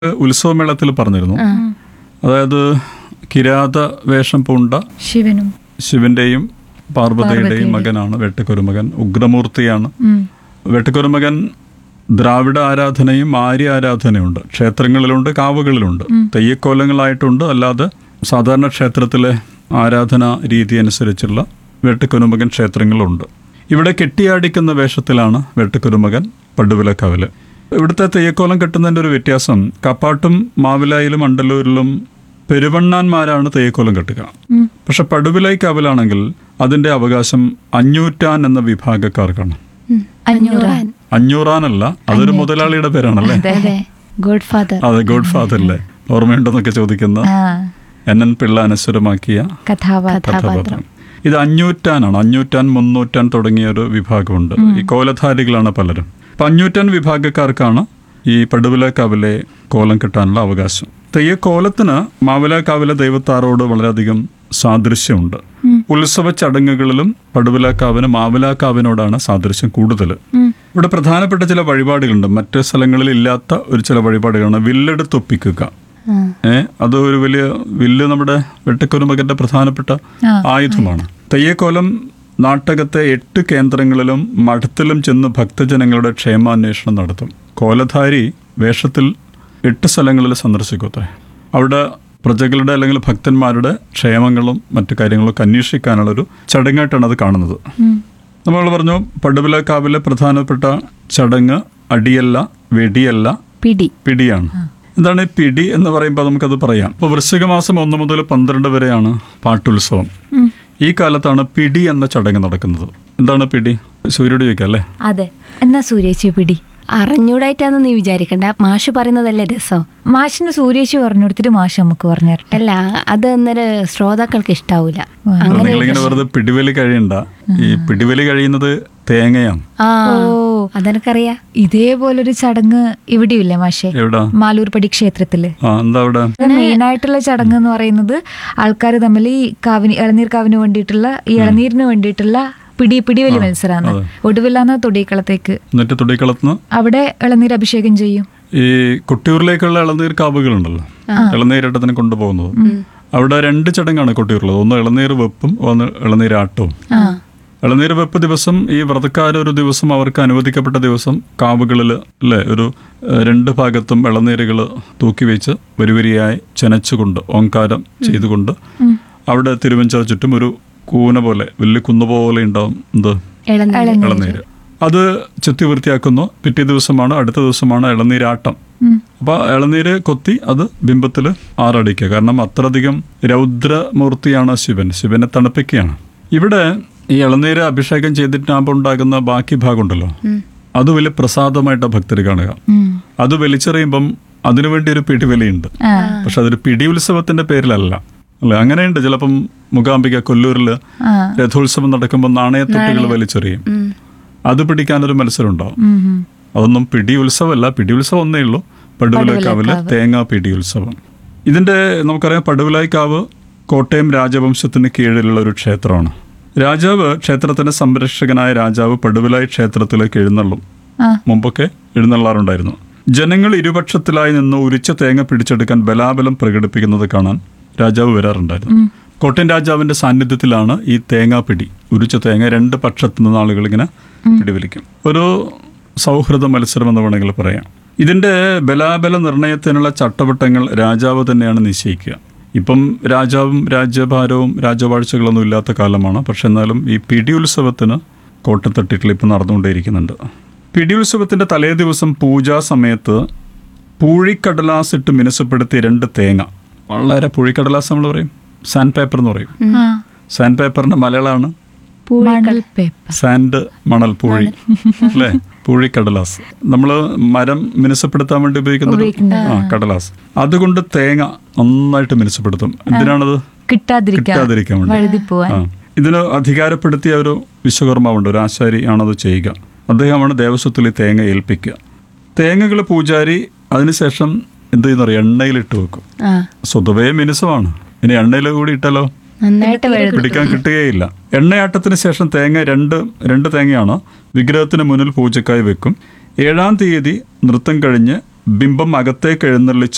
ഉത്സവമേളത്തിൽ പറഞ്ഞിരുന്നു അതായത് കിരാത വേഷം പൂണ്ട ശിവനും ശിവന്റെയും പാർവതിയുടെയും മകനാണ് വെട്ടുക്കുരുമകൻ ഉഗ്രമൂർത്തിയാണ് ഉം. വെട്ടുക്കുരുമകൻ ദ്രാവിഡ ആരാധനയും ആര്യ ആരാധനയുണ്ട് ക്ഷേത്രങ്ങളിലുണ്ട് കാവുകളിലുണ്ട് തെയ്യക്കോലങ്ങളായിട്ടുണ്ട് അല്ലാതെ സാധാരണ ക്ഷേത്രത്തിലെ ആരാധനാ രീതി അനുസരിച്ചുള്ള വെട്ടുക്കുരുമകൻ ക്ഷേത്രങ്ങളുണ്ട് ഇവിടെ കെട്ടിയാടിക്കുന്ന വേഷത്തിലാണ് വെട്ടുക്കുരുമകൻ പടുവിലക്കവല് ഇവിടുത്തെ തെയ്യക്കോലം കെട്ടുന്നതിൻ്റെ ഒരു വ്യത്യാസം കപ്പാട്ടും മാവിലായിലും അണ്ടല്ലൂരിലും പെരുവണ്ണാന്മാരാണ് തെയ്യക്കോലം കെട്ടുക ഉം. പക്ഷെ പടുവിലൈ കാവലാണെങ്കിൽ അതിന്റെ അവകാശം അഞ്ഞൂറ്റാൻ എന്ന വിഭാഗക്കാർക്കാണ് അഞ്ഞൂറാൻ അഞ്ഞൂറാനല്ല അതൊരു മുതലാളിയുടെ പേരാണല്ലേ അതെ ഗോഡ് ഫാദർ അതെ ഗോഡ് ഫാദറിലെ ഓർമ്മയുണ്ടെന്നൊക്കെ ചോദിക്കുന്ന ആ എൻ എൻ പിള്ള അനശ്വരമാക്കിയ കഥാപാത്രം കഥാപാത്രം ഇത് അഞ്ഞൂറ്റാനാണ് അഞ്ഞൂറ്റാൻ മുന്നൂറ്റാൻ തുടങ്ങിയ ഒരു വിഭാഗമുണ്ട് ഈ കോലധാരികളാണ് പലരും അപ്പൊ അഞ്ഞൂറ്റാൻ വിഭാഗക്കാർക്കാണ് ഈ പടുവിലക്കാവിലെ കോലം കിട്ടാനുള്ള അവകാശം തെയ്യക്കോലത്തിന് മാവിലക്കാവിലെ ദൈവത്താറോട് വളരെയധികം സാദൃശ്യമുണ്ട് ഉത്സവ ചടങ്ങുകളിലും പടുവിലക്കാവിന് മാവിലാക്കാവിനോടാണ് സാദൃശ്യം കൂടുതൽ ഇവിടെ പ്രധാനപ്പെട്ട ചില വഴിപാടുകളുണ്ട് മറ്റ് സ്ഥലങ്ങളിൽ ഇല്ലാത്ത ഒരു ചില വഴിപാടുകളാണ് വില്ലെടുത്തൊപ്പിക്കുക ഏ അത് ഒരു വലിയ വില്ല് നമ്മുടെ വെട്ടക്കുരുമകന്റെ പ്രധാനപ്പെട്ട ആ. ആയുധമാണ് തെയ്യക്കോലം നാട്ടകത്തെ എട്ട് കേന്ദ്രങ്ങളിലും മഠത്തിലും ചെന്ന് ഭക്തജനങ്ങളുടെ ക്ഷേമാന്വേഷണം നടത്തും കോലധാരി വേഷത്തിൽ എട്ട് സ്ഥലങ്ങളിൽ സന്ദർശിക്കട്ടെ അവിടെ പ്രജകളുടെ അല്ലെങ്കിൽ ഭക്തന്മാരുടെ ക്ഷേമങ്ങളും മറ്റു കാര്യങ്ങളൊക്കെ അന്വേഷിക്കാനുള്ളൊരു ചടങ്ങായിട്ടാണ് അത് കാണുന്നത് നമ്മൾ പറഞ്ഞു പടുവിലക്കാവിലെ പ്രധാനപ്പെട്ട ചടങ്ങ് അടിയല്ല വെടിയല്ല പിടി പിടിയാണ് എന്താണ് ഈ പിടി എന്ന് പറയുമ്പോൾ നമുക്കത് പറയാം ഇപ്പോൾ വൃശ്ചിക മാസം ഒന്ന് മുതൽ പന്ത്രണ്ട് വരെയാണ് പാട്ടുത്സവം ഈ കാലത്താണ് പിടി എന്ന ചടങ്ങ് നടക്കുന്നത് എന്താണ് പിടി സൂര്യോട് ചോദിക്കാം അല്ലേ അതെ എന്നാ സൂര്യേച്ചി പിടി അറിഞ്ഞൂടായിട്ടാന്ന് നീ വിചാരിക്കണ്ട മാഷ് പറയുന്നതല്ലേ രസം മാഷിന് സൂര്യേച്ചി പറഞ്ഞു കൊടുത്തിട്ട് മാഷ് നമുക്ക് പറഞ്ഞു തരട്ടെ അല്ല അത് അന്നേരം ശ്രോതാക്കൾക്ക് ഇഷ്ടാവൂല ആ. അങ്ങനെ നിങ്ങളിങ്ങനെ വെറുതെ പിടിവലി കഴിയണ്ട ഈ പിടിവലി കഴിയുന്നത് തേങ്ങയാണ് ആ ഓ അതെനക്കറിയാ ഇതേപോലൊരു ചടങ്ങ് ഇവിടെയില്ലേ മാഷെ എവിടാ മാലൂർപ്പടി ക്ഷേത്രത്തില് ആ എന്താ അവിടെ മെയിൻ ആയിട്ടുള്ള ചടങ്ങ് എന്ന് പറയുന്നത് ആൾക്കാർ തമ്മിൽ ഈ കാവിന് ഇളനീർ കാവിന് വേണ്ടിയിട്ടുള്ള ഈ ഇളനീരിന് വേണ്ടിയിട്ടുള്ള പിടി പിടിവലി മത്സരമാണ് അതെ. ഒടുവില്ലാന്ന് തൊടിക്കളത്തേക്ക് എന്നിട്ട് തുടിക്കളത്തുനിന്ന് അവിടെ ഇളനീർ അഭിഷേകം ചെയ്യും ഈ കൊട്ടിയൂരിലേക്കുള്ള ഇളനീർ കാവുകളുണ്ടല്ലോ ഇളനീരട്ടത്തിന് കൊണ്ടുപോകുന്നത് അവിടെ രണ്ട് ചടങ്ങാണ് കൊട്ടിയൂരിലുള്ളത് ഒന്ന് ഇളനീർ വെപ്പും ഒന്ന് ഇളനീരാട്ടവും ആ ഇളനീർ വെപ്പ് ദിവസം ഈ വ്രതക്കാർ ഒരു ദിവസം അവർക്ക് അനുവദിക്കപ്പെട്ട ദിവസം കാവുകളിൽ അല്ലേ ഒരു ഏഹ്, രണ്ട് ഭാഗത്തും ഇളനീരുകൾ തൂക്കി വെച്ച് വരിവരിയായി ചെനച്ചുകൊണ്ട് ഓങ്കാരം ചെയ്തുകൊണ്ട് അവിടെ തിരുവഞ്ചാ ചുറ്റും ഒരു കൂന പോലെ വലിയ കുന്നു പോലെ ഉണ്ടാവും എന്ത് ഇളനീര് ഇളനീര് അത് ചെത്തി വൃത്തിയാക്കുന്നു പിറ്റേ ദിവസമാണ് അടുത്ത ദിവസമാണ് ഇളനീരാട്ടം ഉം. അപ്പൊ ഇളനീര് കൊത്തി അത് ബിംബത്തിൽ ആറടിക്കുക കാരണം അത്രയധികം രൗദ്രമൂർത്തിയാണ് ശിവൻ ശിവനെ തണുപ്പിക്കുകയാണ് ഇവിടെ ഈ ഇളനീര് അഭിഷേകം ചെയ്തിട്ടാകുമ്പോൾ ഉണ്ടാകുന്ന ബാക്കി ഭാഗമുണ്ടല്ലോ അത് വലിയ പ്രസാദമായിട്ട് ഭക്തർ കാണുക ഉം. അത് വലിച്ചെറിയുമ്പം അതിനുവേണ്ടി ഒരു പിടിവലിയുണ്ട് ആ പക്ഷെ അതൊരു പിടി ഉത്സവത്തിന്റെ പേരിലല്ല അല്ലെ അങ്ങനെയുണ്ട് ചിലപ്പം മൂകാംബിക കൊല്ലൂരില് ആ രഥോത്സവം നടക്കുമ്പോൾ നാണയത്തൊട്ടുകൾ വലിച്ചെറിയും അത് പിടിക്കാനൊരു മത്സരം ഉണ്ടാവും ഉം, ഉം. അതൊന്നും പിടി ഉത്സവമല്ല പിടി ഉത്സവം ഒന്നേ ഉള്ളൂ പടുവിലക്കാവില് തേങ്ങാ പിടി ഉത്സവം ഇതിന്റെ നമുക്കറിയാം പടുവിലായിക്കാവ് കോട്ടയം രാജവംശത്തിന് കീഴിലുള്ള ഒരു ക്ഷേത്രമാണ് രാജാവ് ക്ഷേത്രത്തിന്റെ സംരക്ഷകനായ രാജാവ് പടുവിലായി ക്ഷേത്രത്തിലേക്ക് എഴുന്നള്ളും ആ മുമ്പൊക്കെ എഴുന്നള്ളാറുണ്ടായിരുന്നു ജനങ്ങൾ ഇരുപക്ഷത്തിലായി നിന്ന് ഉരിച്ച തേങ്ങ പിടിച്ചെടുക്കാൻ ബലാബലം പ്രകടിപ്പിക്കുന്നത് കാണാൻ രാജാവ് വരാറുണ്ടായിരുന്നു കോട്ടയം രാജാവിന്റെ സാന്നിധ്യത്തിലാണ് ഈ തേങ്ങാപ്പിടി ഉരിച്ച തേങ്ങ രണ്ട് പക്ഷത്തു നിന്ന് ആളുകൾ ഇങ്ങനെ പിടിവലിക്കും ഒരു സൗഹൃദ മത്സരം എന്ന് വേണമെങ്കിൽ പറയാം ഇതിന്റെ ബലാബല നിർണയത്തിനുള്ള ചട്ടവട്ടങ്ങൾ രാജാവ് തന്നെയാണ് നിശ്ചയിക്കുക ഇപ്പം രാജാവും രാജ്യഭാരവും രാജവാഴ്ചകളൊന്നും ഇല്ലാത്ത കാലമാണ് പക്ഷെ എന്നാലും ഈ പിടി ഉത്സവത്തിന് കോട്ടത്തട്ടിട്ടിൽ ഇപ്പം നടന്നുകൊണ്ടേയിരിക്കുന്നുണ്ട് പിടി ഉത്സവത്തിന്റെ തലേ ദിവസം പൂജാ സമയത്ത് പൂഴിക്കടലാസ് ഇട്ട് മിനുസപ്പെടുത്തിയ രണ്ട് തേങ്ങ വളരെ പൂഴിക്കടലാസ് നമ്മൾ പറയും സാൻഡ് പേപ്പർ എന്ന് പറയും ആ സാൻഡ് പേപ്പറിന്റെ മലയാളമാണ് മണൽ പേപ്പർ സാൻഡ് മണൽ പൂഴി അല്ലേ പൂഴിക്കടലാസ് നമ്മൾ മരം മിനുസപ്പെടുത്താൻ വേണ്ടി ഉപയോഗിക്കുന്ന ഒരു- ആ കടലാസ് അതുകൊണ്ട് തേങ്ങ നന്നായിട്ട് മിനുസപ്പെടുത്തും എന്തിനാണത് കിട്ടാതിരിക്കാൻ കിട്ടാതിരിക്കാൻ വേണ്ടി വഴുതിപ്പോവാൻ ആ ഇതിന് അധികാരപ്പെടുത്തിയ ഒരു വിശ്വകർമാവുണ്ട് ഒരു ആശാരി ആണത് ചെയ്യുക അദ്ദേഹമാണ് ദേവസ്വത്തിൽ ഈ തേങ്ങ ഏൽപ്പിക്കുക തേങ്ങകൾ പൂജാരി അതിനുശേഷം എന്ത് ചെയ്യുന്നറിയാം എണ്ണയിലിട്ട് വെക്കും ആ സ്വതവേ മിനുസമാണ് ഇനി എണ്ണയിൽ കൂടി ഇട്ടാലോ നന്നായിട്ട് വെള്ളം പിടിക്കാൻ കിട്ടുകയില്ല എണ്ണയാട്ടത്തിന് ശേഷം തേങ്ങ രണ്ട് രണ്ട് തേങ്ങയാണ് വിഗ്രഹത്തിന് മുന്നിൽ പൂജക്കായി വെക്കും ഏഴാം തീയതി നൃത്തം കഴിഞ്ഞ് ബിംബം അകത്തേക്ക് എഴുന്നള്ളിച്ച്